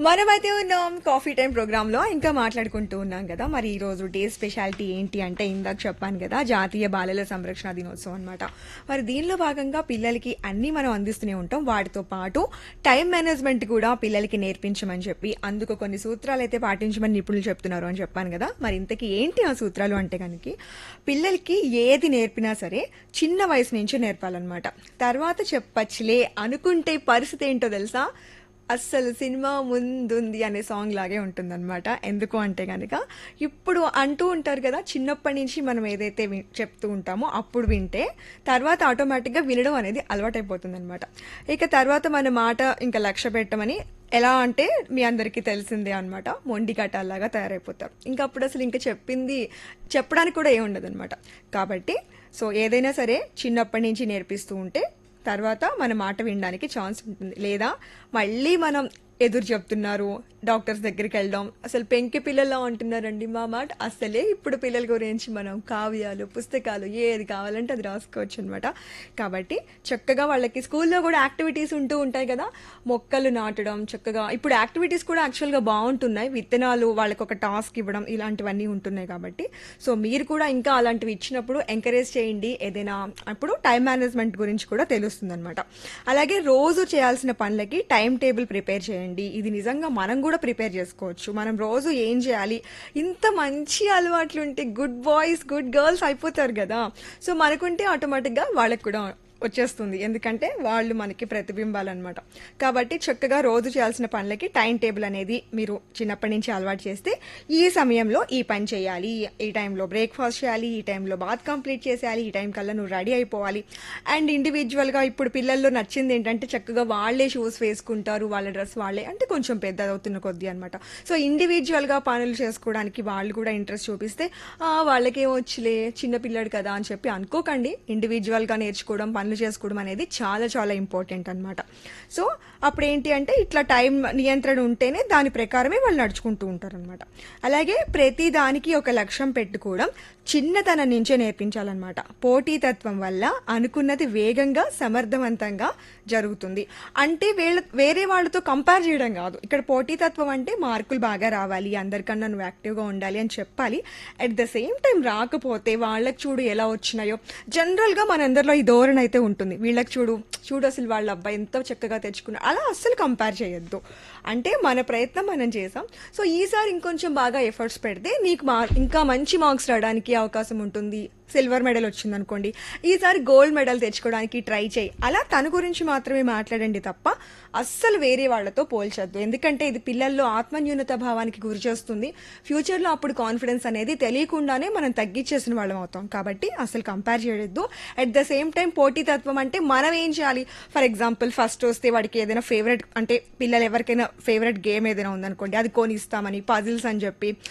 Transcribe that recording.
మనమైతే ఉన్నాం coffee time programme లో ఇంకా మాట్లాడుకుంటూ ఉన్నాం కదా మరి ఈ రోజు డే స్పెషాలిటీ ఏంటి అంటే ఇందాక చెప్పాను కదా జాతీయ బాలల సంరక్షణ దినోత్సవం అన్నమాట మరి దీనిలో భాగంగా పిల్లలకి అన్ని మనం అందిస్తూనే ఉంటాం వాటితో పాటు టైం మేనేజ్మెంట్ కూడా పిల్లలకి నేర్పించమని చెప్పి అందుకు కొన్ని సూత్రాలు అయితే పాటించమని నిపుణులు చెప్తున్నారు అని చెప్పాను కదా మరి ఇంతకీ ఏంటి ఆ సూత్రాలు అంటే కనుక పిల్లలకి ఏది నేర్పినా సరే చిన్న వయసు నుంచి నేర్పాలన్నమాట తర్వాత చెప్పచ్చులే అనుకుంటే పరిస్థితి ఏంటో తెలుసా అస్సలు సినిమా ముందుంది అనే సాంగ్ లాగే ఉంటుందన్నమాట ఎందుకు అంటే కనుక ఇప్పుడు అంటూ ఉంటారు కదా చిన్నప్పటి నుంచి మనం ఏదైతే వి- చెప్తూ ఉంటామో అప్పుడు వింటే తర్వాత ఆటోమేటిక్గా వినడం అనేది అలవాటైపోతుంది అనమాట ఇక తర్వాత మన మాట ఇంకా లక్ష్య పెట్టమని ఎలా అంటే మీ అందరికీ తెలిసిందే అనమాట మొండి కట్టాలాగా తయారైపోతారు ఇంకా అప్పుడు అసలు ఇంకా చెప్పింది చెప్పడానికి కూడా ఏమి ఉండదు అనమాట కాబట్టి సో ఏదైనా సరే చిన్నప్పటి నుంచి నేర్పిస్తూ ఉంటే తర్వాత మన మాట వినడానికి ఛాన్స్ ఉంటుంది లేదా మళ్ళీ మనం ఎదురు చెప్తున్నారు డాక్టర్స్ దగ్గరికి వెళ్ళడం అసలు పెంకి పిల్లల్లో అంటున్నారండి మా మాట అసలే ఇప్పుడు పిల్లల గురించి మనం కావ్యాలు పుస్తకాలు ఏది కావాలంటే అది రాసుకోవచ్చు అనమాట కాబట్టి చక్కగా వాళ్ళకి స్కూల్లో కూడా యాక్టివిటీస్ ఉంటూ ఉంటాయి కదా మొక్కలు నాటడం చక్కగా ఇప్పుడు యాక్టివిటీస్ కూడా యాక్చువల్గా బాగుంటున్నాయి విత్తనాలు వాళ్ళకి ఒక టాస్క్ ఇవ్వడం ఇలాంటివన్నీ ఉంటున్నాయి కాబట్టి సో మీరు కూడా ఇంకా అలాంటివి ఇచ్చినప్పుడు ఎంకరేజ్ చేయండి ఏదైనా అప్పుడు టైం మేనేజ్మెంట్ గురించి కూడా తెలుస్తుంది అనమాట అలాగే రోజు చేయాల్సిన పనులకి టైం టేబుల్ ప్రిపేర్ చేయండి ఇది నిజంగా మనం కూడా ప్రిపేర్ చేసుకోవచ్చు మనం రోజు ఏం చేయాలి ఇంత మంచి అలవాట్లు ఉంటే గుడ్ బాయ్స్ గుడ్ గర్ల్స్ అయిపోతారు కదా సో మనకుంటే ఆటోమేటిక్గా వాళ్ళకి కూడా వచ్చేస్తుంది ఎందుకంటే వాళ్ళు మనకి ప్రతిబింబాలన్నమాట కాబట్టి చక్కగా రోజు చేయాల్సిన పనులకి టైం టేబుల్ అనేది మీరు చిన్నప్పటి నుంచి అలవాటు చేస్తే ఈ సమయంలో ఈ పని చేయాలి ఈ టైంలో బ్రేక్ఫాస్ట్ చేయాలి ఈ టైంలో బాత్ కంప్లీట్ చేసేయాలి ఈ టైం కల్లా నువ్వు రెడీ అయిపోవాలి అండ్ ఇండివిజువల్గా ఇప్పుడు పిల్లల్లో నచ్చింది ఏంటంటే చక్కగా వాళ్ళే షూస్ వేసుకుంటారు వాళ్ళ డ్రెస్ వాళ్ళే అంటే కొంచెం పెద్ద అవుతున్న కొద్దీ అనమాట సో ఇండివిజువల్గా పనులు చేసుకోవడానికి వాళ్ళు కూడా ఇంట్రెస్ట్ చూపిస్తే "ఆ, వాళ్ళకేం వచ్చులే చిన్న పిల్లాడు కదా అని చెప్పి అనుకోకండి ఇండివిజువల్గా నేర్చుకోవడం పనులు చేసుకోవడం అనేది చాలా చాలా ఇంపార్టెంట్ అనమాట సో అప్పుడు ఏంటి అంటే ఇట్లా టైం నియంత్రణ ఉంటేనే దాని ప్రకారమే వాళ్ళు నడుచుకుంటూ ఉంటారు అనమాట అలాగే ప్రతి దానికి ఒక లక్ష్యం పెట్టుకోవడం చిన్నతనం నుంచే నేర్పించాలన్నమాట పోటీతత్వం వల్ల అనుకున్నది వేగంగా సమర్థవంతంగా జరుగుతుంది అంటే వీళ్ళ వేరే వాళ్ళతో కంపేర్ చేయడం కాదు ఇక్కడ పోటీతత్వం అంటే మార్కులు బాగా రావాలి అందరికన్నా నువ్వు యాక్టివ్గా ఉండాలి అని చెప్పాలి అట్ ద సేమ్ టైం రాకపోతే వాళ్ళకి చూడు ఎలా వచ్చినాయో జనరల్గా మనందరిలో ఈ ధోరణి అయితే ఉంటుంది వీళ్ళకి చూడు చూడు అసలు వాళ్ళ అబ్బాయి ఎంత చక్కగా తెచ్చుకున్నారు అలా అస్సలు కంపేర్ చేయొద్దు అంటే మన ప్రయత్నం మనం చేసాం సో ఈసారి ఇంకొంచెం బాగా ఎఫర్ట్స్ పెడితే నీకు మా ఇంకా మంచి మార్క్స్ రావడానికి అవకాశం ఉంటుంది సిల్వర్ మెడల్ వచ్చింది అనుకోండి ఈసారి గోల్డ్ మెడల్ తెచ్చుకోవడానికి ట్రై చేయి అలా తన గురించి మాత్రమే మాట్లాడండి తప్ప అస్సలు వేరే వాళ్ళతో పోల్చొద్దు ఎందుకంటే ఇది పిల్లల్లో ఆత్మన్యూనత భావానికి గురి చేస్తుంది ఫ్యూచర్లో అప్పుడు కాన్ఫిడెన్స్ అనేది తెలియకుండానే మనం తగ్గించేసిన వాళ్ళం అవుతాం కాబట్టి అసలు కంపేర్ చేయొద్దు అట్ ద సేమ్ టైం పోటీతత్వం అంటే మనం ఏం చేయాలి ఫర్ ఎగ్జాంపుల్ ఫస్ట్ వస్తే వాడికి ఏదైనా ఫేవరెట్ అంటే పిల్లలు ఎవరికైనా ఫేవరెట్ గేమ్ ఏదైనా ఉందనుకోండి అది కొనిస్తామని పజిల్స్ అని చెప్పి